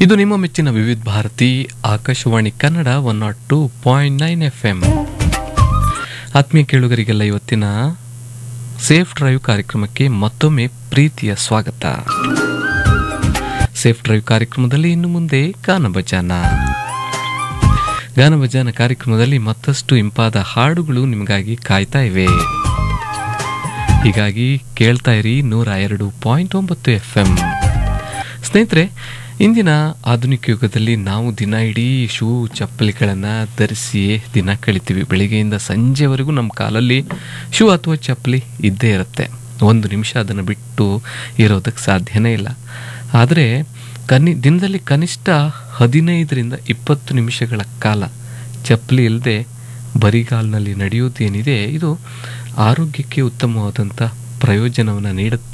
ಇದು ನಿಮ್ಮ ಮೆಚ್ಚಿನ Vividh Bharati Akashvani Kannada one nought two point nine FM ಎಂ ಆತ್ಮೀಯ ಕೇಳುಗರಿಗೆಲ್ಲ ಇವತ್ತಿನ ಸೇಫ್ ಡ್ರೈವ್ ಕಾರ್ಯಕ್ರಮಕ್ಕೆ ಮತ್ತೊಮ್ಮೆ ಪ್ರೀತಿಯ ಸ್ವಾಗತ ಸೇಫ್ ಡ್ರೈವ್ ಕಾರ್ಯಕ್ರಮದಲ್ಲಿ ಇನ್ನು ಮುಂದೆ ಗಾನಭಜಾನ ಗಾನಭಜಾನ ಕಾರ್ಯಕ್ರಮದಲ್ಲಿ ಮತ್ತಷ್ಟು ಇಂಪಾದ ಹಾಡುಗಳು ನಿಮಗಾಗಿ ಕಾಯ್ತಾ ಇವೆ ಹೀಗಾಗಿ ಕೇಳ್ತಾ ಇರಿ ನೂರ ಎರಡು ಪಾಯಿಂಟ್ ಒಂಬತ್ತು ಎಫ್ ಎಂ ಸ್ನೇಹಿತರೆ ಇಂದಿನ ಆಧುನಿಕ ಯುಗದಲ್ಲಿ ನಾವು ದಿನ ಇಡೀ ಶೂ ಚಪ್ಪಲಿಗಳನ್ನು ಧರಿಸಿಯೇ ದಿನ ಕಳಿತೀವಿ ಬೆಳಿಗ್ಗೆಯಿಂದ ಸಂಜೆವರೆಗೂ ನಮ್ಮ ಕಾಲಲ್ಲಿ ಶೂ ಅಥವಾ ಚಪ್ಪಲಿ ಇದ್ದೇ ಇರುತ್ತೆ ಒಂದು ನಿಮಿಷ ಅದನ್ನು ಬಿಟ್ಟು ಇರೋದಕ್ಕೆ ಸಾಧ್ಯನೇ ಇಲ್ಲ ಆದರೆ ಕನಿ ದಿನದಲ್ಲಿ ಕನಿಷ್ಠ ಹದಿನೈದರಿಂದ ಇಪ್ಪತ್ತು ನಿಮಿಷಗಳ ಕಾಲ ಚಪ್ಪಲಿ ಇಲ್ಲದೆ ಬರಿಗಾಲಿನಲ್ಲಿ ನಡೆಯೋದೇನಿದೆ ಇದು ಆರೋಗ್ಯಕ್ಕೆ ಉತ್ತಮವಾದಂಥ ಪ್ರಯೋಜನವನ್ನು ನೀಡುತ್ತೆ